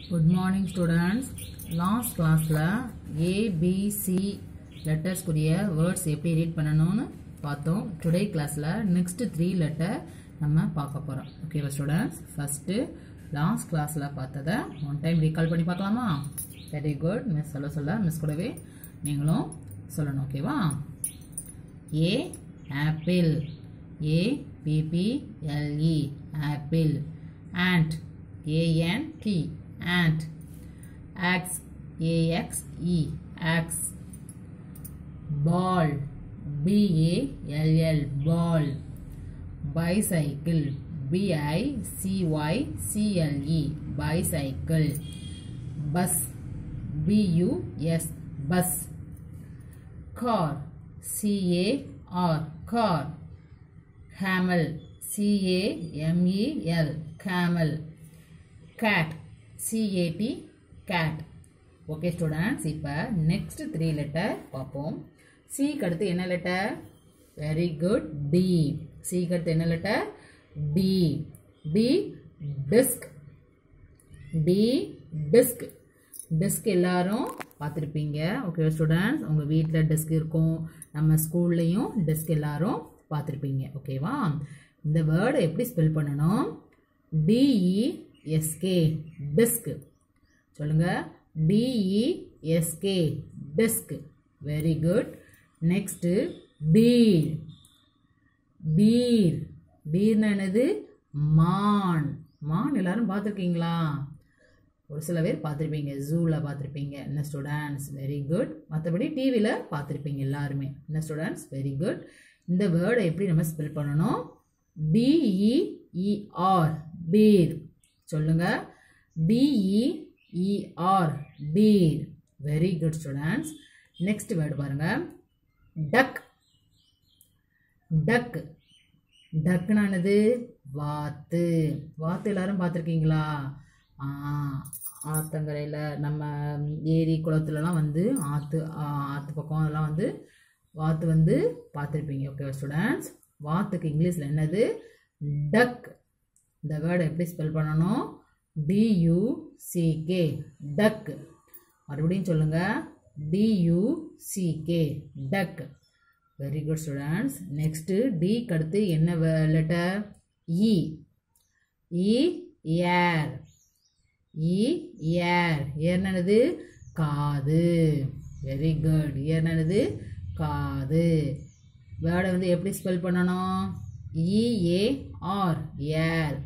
good morning students last கிளாஸில் ABC லெட்டர்ஸ்க்குரிய words எப்படி ரீட் பண்ணணும்னு பார்த்தோம் டுடே கிளாஸில் நெக்ஸ்ட் த்ரீ லெட்டர் நம்ம பார்க்க போகிறோம் ஓகேவா ஸ்டூடெண்ட்ஸ் ஃபஸ்ட்டு லாஸ்ட் கிளாஸில் பார்த்ததை ஒன் டைம் ரீகால் பண்ணி பார்க்கலாமா வெரி குட் மிஸ் சொல்ல சொல்ல மிஸ் கூடவே நீங்களும் சொல்லணும் ஓகேவா A apple A P P L E apple ant A-N-T ant axe A-X-E axe ball B-A-L-L ball bicycle B-I-C-Y-C-L-E bicycle bus B-U-S bus car C-A-R car camel C-A-M-E-L camel cat C-A-T cat okay students இப்போ next three letter பார்ப்போம் சிக்கு அடுத்து என்ன letter very good D சிக்கு அடுத்து என்ன letter D D desk D desk desk எல்லாரும் பார்த்துருப்பீங்க ஓகே ஸ்டூடெண்ட்ஸ் உங்கள் வீட்டில் டெஸ்க் இருக்கும் நம்ம ஸ்கூல்லையும் டெஸ்க் எல்லாரும் பார்த்துருப்பீங்க ஓகேவா இந்த வேர்டை எப்படி ஸ்பெல் பண்ணணும் டிஇஎஸ்கே டிஸ்க் சொல்லுங்க D E S K desk very good next deer deer பீர்னா என்னது மான் மான் எல்லாரும் பார்த்துருக்கீங்களா ஒரு சில பேர் பார்த்துருப்பீங்க ஜூவில் பார்த்துருப்பீங்க என்ன ஸ்டூடெண்ட்ஸ் வெரி குட் மற்றபடி டிவியில் பார்த்துருப்பீங்க எல்லாருமே என்ன ஸ்டூடெண்ட்ஸ் வெரி குட் இந்த வேர்டை எப்படி நம்ம ஸ்பெல் பண்ணணும் டிஇஇஆர் பீர் சொல்லுங்க D E E R deer very good students next word பாருங்க டக் டக் டக்குனானது வாத்து வாத்து எல்லாரும் பார்த்துருக்கீங்களா ஆத்தங்கரையில் நம்ம ஏரி குளத்துலலாம் வந்து ஆற்று ஆற்று பக்கம் அதெல்லாம் வந்து வாத்து வந்து பார்த்துருப்பீங்க ஓகே ஸ்டூடெண்ட்ஸ் வாத்துக்கு இங்கிலீஷில் என்னது டக் இந்த வேர்டை எப்படி ஸ்பெல் பண்ணணும் டியூசிகே டக் மறுபடியும் சொல்லுங்கள் D U C K duck very good students next டிக்கு அடுத்து என்ன லெட்டர் இ இ ஏர் இ ஏர் ஏர்னது காது வெரி குட் ஏர்னது காது வேர்டை வந்து எப்படி ஸ்பெல் பண்ணணும் E A R ear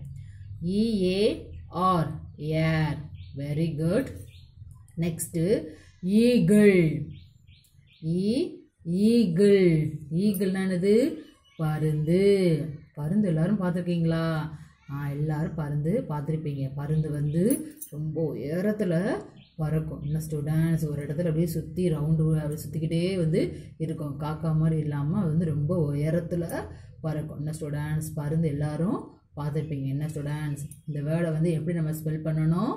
E A R ear very good next eagle E eagle ஈகிள்னானது பருந்து பருந்து எல்லாரும் பார்த்துருக்கீங்களா ஆ எல்லாரும் பருந்து பார்த்துருப்பீங்க பருந்து வந்து ரொம்ப உயரத்தில் பறக்கும் இன்னும் ஸ்டூடெண்ட்ஸ் ஒரு இடத்துல அப்படியே சுற்றி ரவுண்டு அப்படி சுற்றிக்கிட்டே வந்து இருக்கும் காக்கா மாதிரி இல்லாமல் அது வந்து ரொம்ப உயரத்தில் பறக்கும் என்ன ஸ்டூடெண்ட்ஸ் பருந்து எல்லாரும் பார்த்துருப்பீங்க என்ன ஸ்டூடெண்ட்ஸ் இந்த வேர்டை வந்து எப்படி நம்ம ஸ்பெல் பண்ணணும்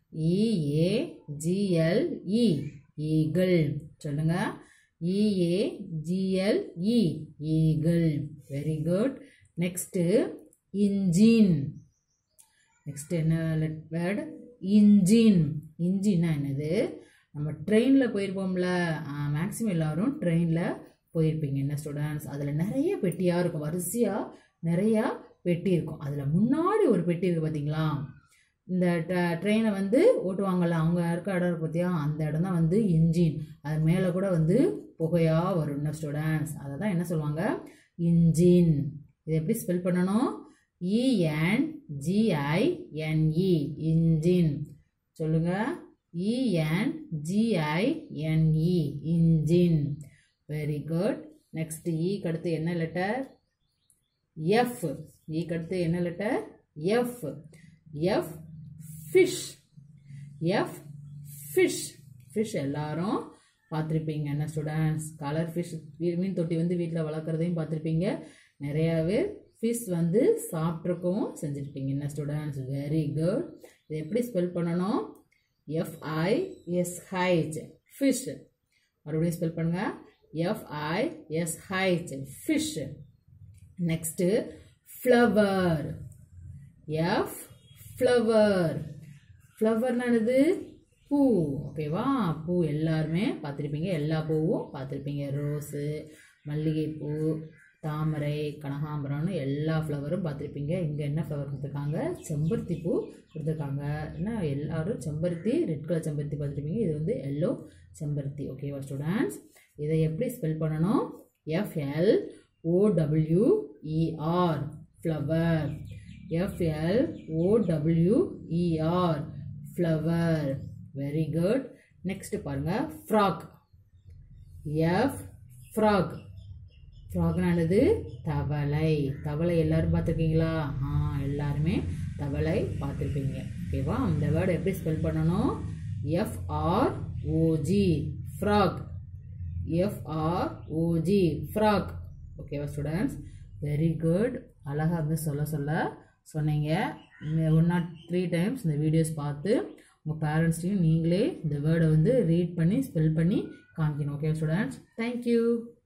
இஏஜிஎல்இ ஈகிள் சொல்லுங்க E A G L E eagle very good next engine next என்ன வேர்டு இன்ஜின் இன்ஜின்னா என்னது நம்ம ட்ரெயினில் போயிருப்போம்ல மேக்ஸிமம் எல்லோரும் ட்ரெயினில் போயிருப்பீங்க என்ன ஸ்டூடெண்ட்ஸ் அதில் நிறைய பெட்டியாக இருக்கும் வரிசையாக நிறையா பெட்டி இருக்கும் அதில் முன்னாடி ஒரு பெட்டி இருக்குது பார்த்தீங்களா இந்த ட்ரெயினை வந்து ஓட்டுவாங்கள்ல அவங்க இருக்க இடம் இருக்கு பார்த்தியா அந்த இடம் தான் வந்து இன்ஜின் அது மேலே கூட வந்து புகையாக வரும் என்ன ஸ்டூடெண்ட்ஸ் அதை தான் என்ன சொல்லுவாங்க இன்ஜின் இது எப்படி ஸ்பெல் பண்ணணும் இஎன்ஜிஐஎன்இ இன்ஜின் சொல்லுங்க E N G I N E engine very good next ஈக்கு அடுத்து என்ன லெட்டர் எஃப் ஈக்கு அடுத்து என்ன letter F F fish F fish fish எல்லாரும் பார்த்துருப்பீங்க என்ன ஸ்டூடெண்ட்ஸ் கலர் ஃபிஷ் மீன் தொட்டி வந்து வீட்டில் வளர்க்குறதையும் பார்த்துருப்பீங்க நிறையா பேர் ஃபிஷ் வந்து சாப்பிட்ருக்கவும் செஞ்சுருப்பீங்க என்ன ஸ்டூடெண்ட்ஸ் வெரி குட் இது எப்படி ஸ்பெல் பண்ணணும் எஃப்ஐஎஸ்ஹைச் ஃபிஷ் மறுபடியும் ஸ்பெல் பண்ணுங்க F I S H fish next flower F flower ஃப்ளவர்னா என்னது பூ ஓகேவா பூ எல்லாருமே பார்த்துருப்பீங்க எல்லா பூவும் பார்த்துருப்பீங்க ரோஸு மல்லிகைப்பூ தாமரை கனகாம்பரம்னு எல்லா ஃப்ளவரும் பார்த்துருப்பீங்க இங்கே என்ன ஃப்ளவர் கொடுத்துருக்காங்க செம்பருத்தி பூ கொடுத்துருக்காங்க என்ன எல்லாரும் செம்பருத்தி ரெட் கலர் செம்பருத்தி பார்த்துருப்பீங்க இது வந்து எல்லோ செம்பருத்தி ஓகேவா ஸ்டூடெண்ட்ஸ் இதை எப்படி ஸ்பெல் பண்ணணும் F L O W E R flower F L O W E R flower very good next பாருங்க ஃப்ராக் எஃப் ஃப்ராக் ஃப்ராக்னானது தவளை தவளை எல்லாரும் பார்த்துருக்கீங்களா ஆ எல்லாருமே தவளை பார்த்துருப்பீங்க ஓகேவா இந்த வேர்டு எப்படி ஸ்பெல் பண்ணணும் F R O G frog F R O G frog ஓகேவா ஸ்டூடெண்ட்ஸ் வெரி குட் அழகாக வந்து சொல்ல சொல்ல சொன்னீங்க ஒன் நாட் த்ரீ டைம்ஸ் இந்த வீடியோஸ் பார்த்து உங்கள் பேரண்ட்ஸ்டையும் நீங்களே இந்த வேர்டை வந்து ரீட் பண்ணி ஸ்பெல் பண்ணி காமிக்கணும் ஓகே ஸ்டூடெண்ட்ஸ் தேங்க்யூ